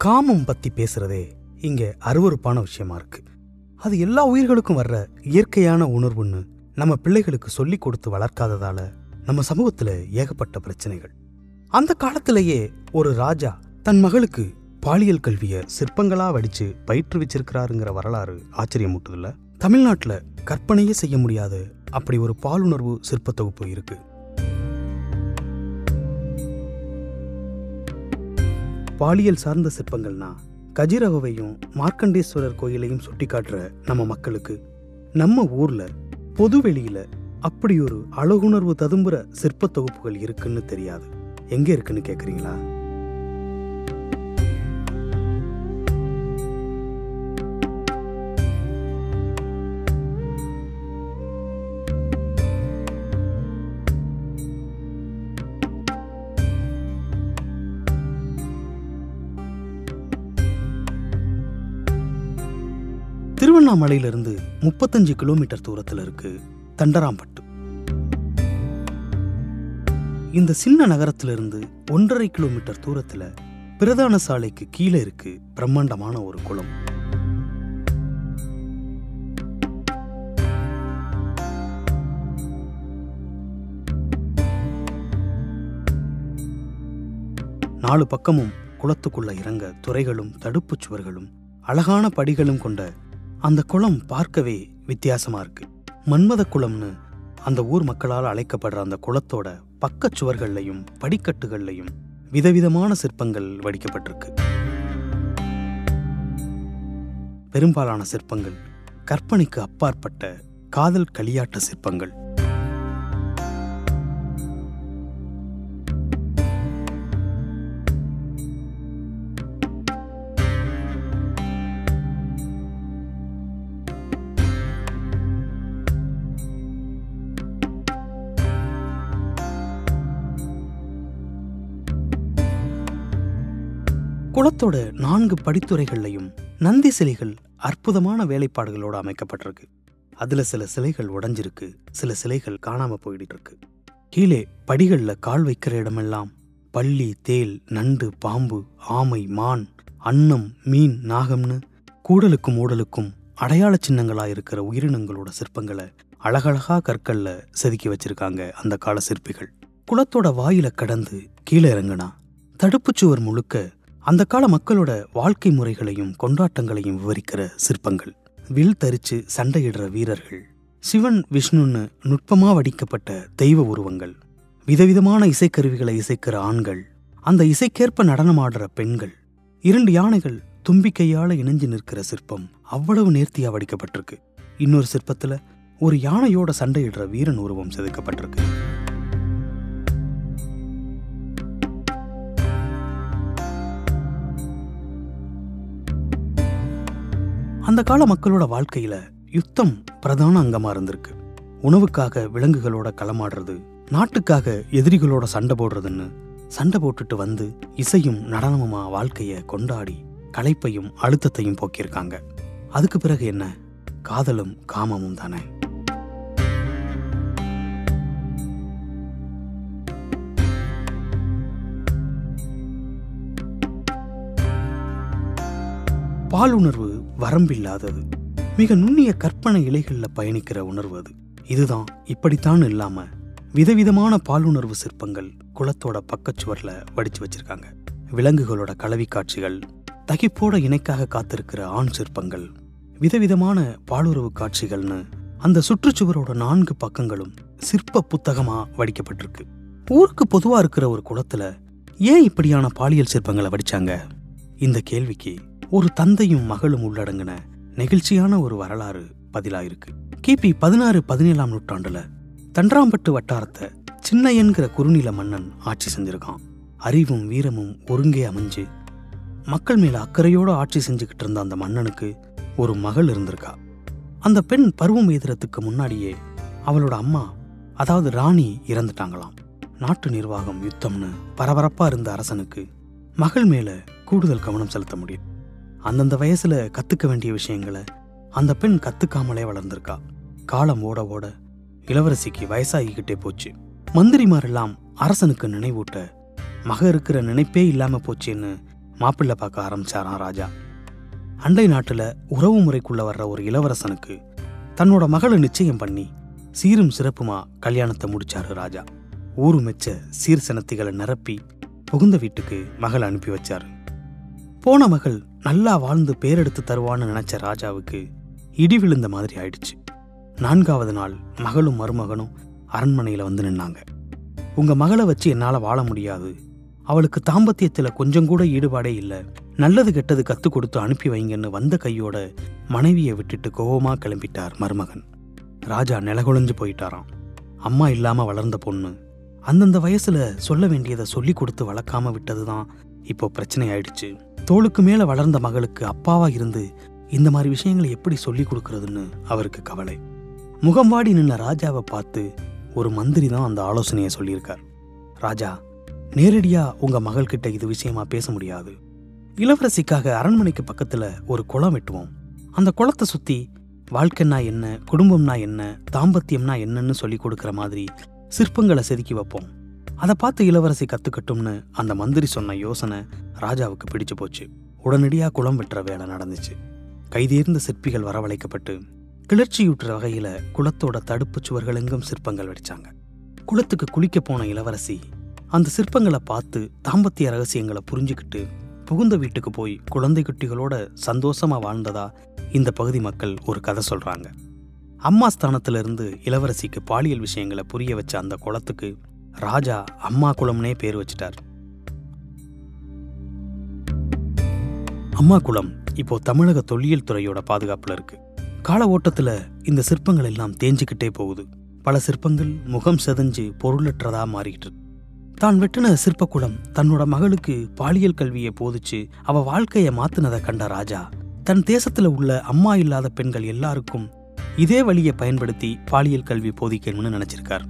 காமம் பத்தி பேசுறதே இங்க அருவருப்பான விஷயமா இருக்கு அது எல்லா உயிர்களுக்கும் வர்ற இயற்கையான உணர்வுன்னு நம்ம பிள்ளைகளுக்கு சொல்லி கொடுத்து வளர்க்காததால நம்ம சமூகத்துல ஏகப்பட்ட பிரச்சனைகள் அந்த காலத்திலேயே ஒரு ராஜா தன் மகளுக்கு பாலியல் கல்விய சிற்பங்களா வடிச்சு பயிற்றுவிச்சிருக்கிறாருங்கிற வரலாறு ஆச்சரியமூட்டுதுல்ல தமிழ்நாட்டுல கற்பனையே செய்ய முடியாத அப்படி ஒரு பாலுணர்வு சிற்ப தொகுப்பு இருக்கு பாலியல் சார்ந்த சிற்பங்கள்னா கஜிரகவையும் மார்க்கண்டேஸ்வரர் கோயிலையும் சுட்டிக்காட்டுற நம்ம மக்களுக்கு நம்ம ஊர்ல பொதுவெளியில அப்படி ஒரு அழகுணர்வு ததும்புற சிற்ப தொகுப்புகள் இருக்குன்னு தெரியாது எங்க இருக்குன்னு கேக்குறீங்களா திருவண்ணாமலையிலிருந்து முப்பத்தஞ்சு கிலோமீட்டர் தூரத்துல இருக்கு தண்டராம்பட்டு இந்த சின்ன நகரத்திலிருந்து ஒன்றரை கிலோமீட்டர் தூரத்துல பிரதான சாலைக்கு கீழே இருக்கு பிரம்மாண்டமான ஒரு குளம் நாலு பக்கமும் குளத்துக்குள்ள இறங்க துறைகளும் தடுப்புச் சுவர்களும் அழகான படிகளும் கொண்ட அந்த குளம் பார்க்கவே வித்தியாசமா இருக்கு மன்மத குளம்னு அந்த ஊர் மக்களால் அழைக்கப்படுற அந்த குளத்தோட பக்கச் சுவர்கள்லையும் படிக்கட்டுகள்லையும் விதவிதமான சிற்பங்கள் வடிக்கப்பட்டிருக்கு பெரும்பாலான சிற்பங்கள் கற்பனைக்கு அப்பாற்பட்ட காதல் களியாட்ட சிற்பங்கள் குளத்தோட நான்கு படித்துறைகள்லையும் நந்தி சிலைகள் அற்புதமான வேலைப்பாடுகளோட அமைக்கப்பட்டிருக்கு அதுல சில சிலைகள் உடைஞ்சிருக்கு சில சிலைகள் காணாம போயிட்டு இருக்கு கீழே படிகள்ல கால் வைக்கிற இடமெல்லாம் பள்ளி தேல் நண்டு பாம்பு ஆமை மான் அன்னம் மீன் நாகம்னு கூடலுக்கும் ஊடலுக்கும் அடையாள சின்னங்களா இருக்கிற உயிரினங்களோட சிற்பங்களை அழகழகா கற்கள்ல செதுக்கி வச்சிருக்காங்க அந்த கால சிற்பிகள் குளத்தோட வாயில கடந்து கீழே இறங்குனா தடுப்புச் சுவர் முழுக்க அந்த கால மக்களோட வாழ்க்கை முறைகளையும் கொண்டாட்டங்களையும் விவரிக்கிற சிற்பங்கள் வில் தரிச்சு சண்டையிடுற வீரர்கள் சிவன் விஷ்ணுன்னு நுட்பமா வடிக்கப்பட்ட தெய்வ உருவங்கள் விதவிதமான இசைக்கருவிகளை இசைக்கிற ஆண்கள் அந்த இசைக்கேற்ப நடனமாடுற பெண்கள் இரண்டு யானைகள் தும்பிக்கையால இணைஞ்சு நிற்கிற சிற்பம் அவ்வளவு நேர்த்தியா வடிக்கப்பட்டிருக்கு இன்னொரு சிற்பத்துல ஒரு யானையோட சண்டையிடுற வீரன் உருவம் செதுக்கப்பட்டிருக்கு அந்த கால மக்களோட வாழ்க்கையில யுத்தம் பிரதான அங்கமா இருந்திருக்கு உணவுக்காக விலங்குகளோட களமாடுறது நாட்டுக்காக எதிரிகளோட சண்டை போடுறதுன்னு சண்டை போட்டுட்டு வந்து இசையும் நடனமுமா வாழ்க்கைய கொண்டாடி களைப்பையும் அழுத்தத்தையும் போக்கியிருக்காங்க அதுக்கு பிறகு என்ன காதலும் காமமும் தானே பாலுணர்வு வரம்பில்லாதது மிக நுண்ணிய கற்பனை இலைகள்ல பயணிக்கிற உணர்வு அது இதுதான் இப்படித்தான் இல்லாம விதவிதமான பாலுணர்வு சிற்பங்கள் குளத்தோட பக்கச்சுவர்ல வடிச்சு வச்சிருக்காங்க விலங்குகளோட கலவி காட்சிகள் தகிப்போட இணைக்காக காத்திருக்கிற ஆண் சிற்பங்கள் விதவிதமான பாலுறவு காட்சிகள்னு அந்த சுற்றுச்சுவரோட நான்கு பக்கங்களும் சிற்ப புத்தகமா வடிக்கப்பட்டிருக்கு ஊருக்கு பொதுவா இருக்கிற ஒரு குளத்துல ஏன் இப்படியான பாலியல் சிற்பங்களை வடிச்சாங்க இந்த கேள்விக்கு ஒரு தந்தையும் மகளும் உள்ளடங்கின நெகிழ்ச்சியான ஒரு வரலாறு பதிலாயிருக்கு கிபி பதினாறு பதினேழாம் நூற்றாண்டுல தண்டராம்பட்டு வட்டாரத்தை சின்னையன்கிற குறுநில மன்னன் ஆட்சி செஞ்சிருக்கான் அறிவும் வீரமும் ஒருங்கே அமைஞ்சு மக்கள் மேல அக்கறையோட ஆட்சி செஞ்சுக்கிட்டு இருந்த அந்த மன்னனுக்கு ஒரு மகள் இருந்திருக்கா அந்த பெண் பருவம் எதிரத்துக்கு முன்னாடியே அவளோட அம்மா அதாவது ராணி இறந்துட்டாங்களாம் நாட்டு நிர்வாகம் யுத்தம்னு பரபரப்பா இருந்த அரசனுக்கு மகள் மேல கூடுதல் கவனம் செலுத்த முடியும் அந்தந்த வயசுல கத்துக்க வேண்டிய விஷயங்களை அந்த பெண் கத்துக்காமலே வளர்ந்திருக்கா காலம் ஓட ஓட இளவரசிக்கு வயசாகிக்கிட்டே போச்சு மந்திரிமாரெல்லாம் அரசனுக்கு நினைவூட்ட மக இருக்கிற நினைப்பே இல்லாம போச்சேன்னு மாப்பிள்ளை பார்க்க ஆரம்பிச்சாராம் ராஜா அண்டை நாட்டுல உறவு முறைக்குள்ள வர்ற ஒரு இளவரசனுக்கு தன்னோட மகளை நிச்சயம் பண்ணி சீரும் சிறப்புமா கல்யாணத்தை முடிச்சாரு ராஜா ஊரு மெச்ச சீர்சனத்திகளை நிரப்பி புகுந்த வீட்டுக்கு மகள் அனுப்பி வச்சாரு போன மகள் நல்லா வாழ்ந்து பேரெடுத்து தருவான்னு நினைச்ச ராஜாவுக்கு இடி விழுந்த மாதிரி ஆயிடுச்சு நான்காவது நாள் மகளும் மருமகனும் அரண்மனையில வந்து நின்னாங்க உங்க மகளை வச்சு என்னால வாழ முடியாது அவளுக்கு தாம்பத்தியத்துல கொஞ்சம் கூட ஈடுபாடே இல்ல நல்லது கெட்டது கத்து கொடுத்து அனுப்பி வைங்கன்னு வந்த கையோட மனைவியை விட்டுட்டு கோவமா கிளம்பிட்டார் மருமகன் ராஜா நிலகுலைஞ்சு போயிட்டாராம் அம்மா இல்லாம வளர்ந்த பொண்ணு அந்தந்த வயசுல சொல்ல வேண்டியதை சொல்லி கொடுத்து வளர்க்காம விட்டதுதான் இப்போ பிரச்சனை ஆயிடுச்சு தோளுக்கு மேல வளர்ந்த மகளுக்கு அப்பாவா இருந்து இந்த மாதிரி விஷயங்களை எப்படி சொல்லி கொடுக்கறதுன்னு அவருக்கு கவலை முகம் வாடி நின்ன ராஜாவை பார்த்து ஒரு மந்திரி தான் அந்த ஆலோசனையை சொல்லியிருக்கார் ராஜா நேரடியா உங்க மகள்கிட்ட இது விஷயமா பேச முடியாது இளவரசிக்காக அரண்மனைக்கு பக்கத்துல ஒரு குளம் வெட்டுவோம் அந்த குளத்தை சுத்தி வாழ்க்கைன்னா என்ன குடும்பம்னா என்ன தாம்பத்தியம்னா என்னன்னு சொல்லி கொடுக்கிற மாதிரி சிற்பங்களை செதுக்கி வைப்போம் அதை பார்த்து இளவரசி கத்துக்கட்டும்னு அந்த மந்திரி சொன்ன யோசனை ராஜாவுக்கு பிடிச்சு போச்சு உடனடியா குளம் வெட்டுற வேலை நடந்துச்சு கைதேர்ந்த சிற்பிகள் வரவழைக்கப்பட்டு கிளர்ச்சியூட்டுற வகையில குளத்தோட தடுப்பு சுவர்கள் எங்கும் சிற்பங்கள் வடிச்சாங்க குளத்துக்கு குளிக்க போன இளவரசி அந்த சிற்பங்களை பார்த்து தாம்பத்திய ரகசியங்களை புரிஞ்சுக்கிட்டு புகுந்த வீட்டுக்கு போய் குழந்தை குட்டிகளோட சந்தோஷமா வாழ்ந்ததா இந்த பகுதி மக்கள் ஒரு கதை சொல்றாங்க அம்மா ஸ்தானத்துல இருந்து இளவரசிக்கு பாலியல் விஷயங்களை புரிய வச்ச அந்த குளத்துக்கு ராஜா அம்மா குளம்னே பேர் வச்சிட்டார் அம்மா குளம் இப்போ தமிழக தொல்லியல் துறையோட பாதுகாப்புல இருக்கு கால ஓட்டத்துல இந்த சிற்பங்கள் எல்லாம் தேஞ்சுக்கிட்டே போகுது பல சிற்பங்கள் முகம் செதஞ்சு பொருளற்றதா மாறிட்டு இருக்கு. தான் வெட்டின சிற்பக்குளம் தன்னோட மகளுக்கு பாலியல் கல்வியை போதிச்சு அவ வாழ்க்கைய மாத்துனதை கண்ட ராஜா தன் தேசத்துல உள்ள அம்மா இல்லாத பெண்கள் எல்லாருக்கும் இதே வழியை பயன்படுத்தி பாலியல் கல்வி போதிக்கணும்னு நினைச்சிருக்கார்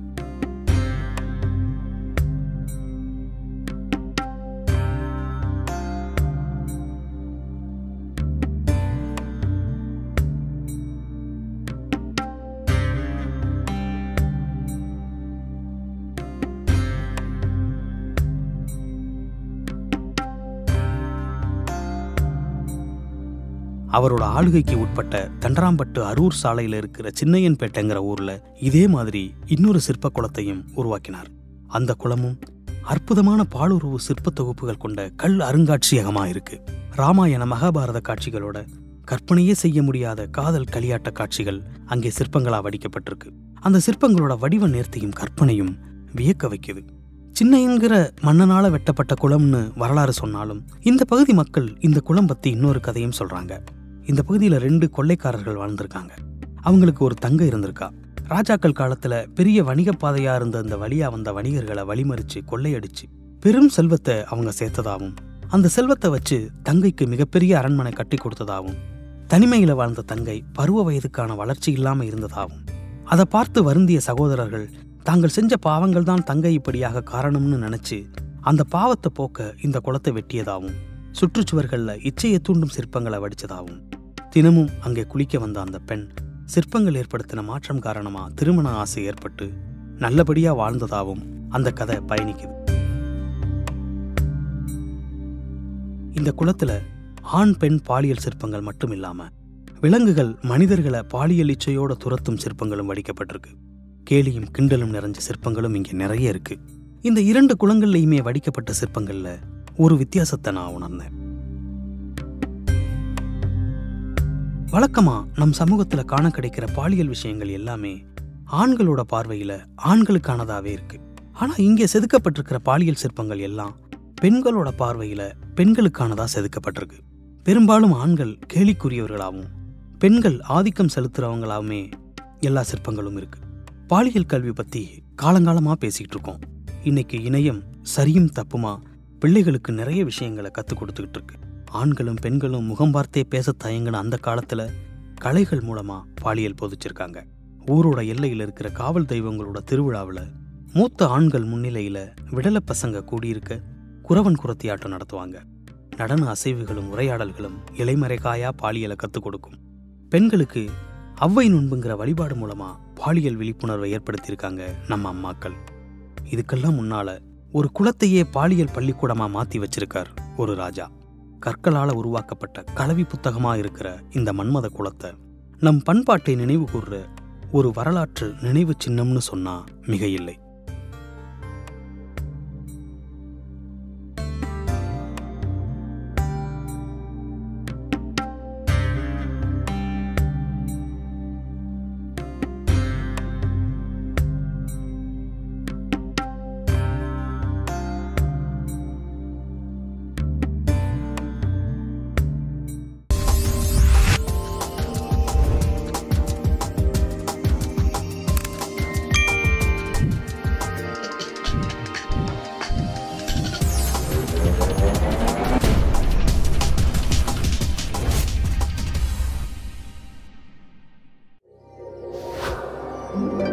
அவரோட ஆளுகைக்கு உட்பட்ட தண்டராம்பட்டு அரூர் சாலையில இருக்கிற சின்னையன்பேட்டைங்கிற ஊர்ல இதே மாதிரி இன்னொரு சிற்ப குளத்தையும் உருவாக்கினார் அந்த குளமும் அற்புதமான பாலுருவு சிற்ப தொகுப்புகள் கொண்ட கல் அருங்காட்சியகமா இருக்கு ராமாயண மகாபாரத காட்சிகளோட கற்பனையே செய்ய முடியாத காதல் களியாட்ட காட்சிகள் அங்கே சிற்பங்களா வடிக்கப்பட்டிருக்கு அந்த சிற்பங்களோட வடிவ நேர்த்தியும் கற்பனையும் வியக்க வைக்குது சின்னையன்கிற மன்னனால வெட்டப்பட்ட குளம்னு வரலாறு சொன்னாலும் இந்த பகுதி மக்கள் இந்த குளம் பத்தி இன்னொரு கதையும் சொல்றாங்க இந்த பகுதியில ரெண்டு கொள்ளைக்காரர்கள் வாழ்ந்திருக்காங்க அவங்களுக்கு ஒரு தங்க இருந்திருக்கா ராஜாக்கள் காலத்துல பெரிய வணிக பாதையா இருந்த அந்த வழியா வந்த வணிகர்களை வழிமறிச்சு கொள்ளையடிச்சு பெரும் செல்வத்தை அவங்க சேர்த்ததாவும் அந்த செல்வத்தை வச்சு தங்கைக்கு மிகப்பெரிய அரண்மனை கட்டி கொடுத்ததாவும் தனிமையில வாழ்ந்த தங்கை பருவ வயதுக்கான வளர்ச்சி இல்லாம இருந்ததாவும் அதை பார்த்து வருந்திய சகோதரர்கள் தாங்கள் செஞ்ச பாவங்கள் தான் தங்கை இப்படியாக காரணம்னு நினைச்சு அந்த பாவத்தை போக்க இந்த குளத்தை வெட்டியதாவும் சுற்றுச்சுவர்கள்ல இச்சையை தூண்டும் சிற்பங்களை வடிச்சதாவும் தினமும் அங்கே குளிக்க வந்த அந்த பெண் சிற்பங்கள் ஏற்படுத்தின மாற்றம் காரணமா திருமண ஆசை ஏற்பட்டு நல்லபடியா வாழ்ந்ததாவும் அந்த கதை பயணிக்குது இந்த குளத்துல ஆண் பெண் பாலியல் சிற்பங்கள் மட்டும் இல்லாம விலங்குகள் மனிதர்களை பாலியல் இச்சையோட துரத்தும் சிற்பங்களும் வடிக்கப்பட்டிருக்கு கேலியும் கிண்டலும் நிறைஞ்ச சிற்பங்களும் இங்க நிறைய இருக்கு இந்த இரண்டு குளங்கள்லயுமே வடிக்கப்பட்ட சிற்பங்கள்ல ஒரு வித்தியாசத்தை நான் உணர்ந்தேன் வழக்கமா நம் சமூகத்துல காண கிடைக்கிற பாலியல் விஷயங்கள் எல்லாமே ஆண்களோட பார்வையில ஆண்களுக்கானதாவே இருக்கு ஆனா இங்கே செதுக்கப்பட்டிருக்கிற பாலியல் சிற்பங்கள் எல்லாம் பெண்களோட பார்வையில பெண்களுக்கானதா செதுக்கப்பட்டிருக்கு பெரும்பாலும் ஆண்கள் கேலிக்குரியவர்களாகவும் பெண்கள் ஆதிக்கம் செலுத்துறவங்களாவுமே எல்லா சிற்பங்களும் இருக்கு பாலியல் கல்வி பத்தி காலங்காலமா பேசிட்டு இருக்கோம் இன்னைக்கு இணையம் சரியும் தப்புமா பிள்ளைகளுக்கு நிறைய விஷயங்களை கத்துக் கொடுத்துக்கிட்டு இருக்கு ஆண்களும் பெண்களும் முகம் பார்த்தே பேச தயங்கின அந்த காலத்துல கலைகள் மூலமா பாலியல் போதிச்சிருக்காங்க ஊரோட எல்லையில இருக்கிற காவல் தெய்வங்களோட திருவிழாவுல மூத்த ஆண்கள் முன்னிலையில விடல பசங்க கூடியிருக்க குறவன் குரத்தியாட்டம் நடத்துவாங்க நடன அசைவுகளும் உரையாடல்களும் இலைமறைகாயா பாலியலை கத்துக் கொடுக்கும் பெண்களுக்கு அவ்வை நுண்புங்கிற வழிபாடு மூலமா பாலியல் விழிப்புணர்வை ஏற்படுத்தியிருக்காங்க நம்ம அம்மாக்கள் இதுக்கெல்லாம் முன்னால ஒரு குலத்தையே பாலியல் பள்ளிக்கூடமா மாத்தி வச்சிருக்கார் ஒரு ராஜா கற்களால் உருவாக்கப்பட்ட கலவி புத்தகமாக இருக்கிற இந்த மன்மத குலத்தை நம் பண்பாட்டை நினைவு கூர்ற ஒரு வரலாற்று நினைவு சின்னம்னு சொன்னா மிகையில்லை thank you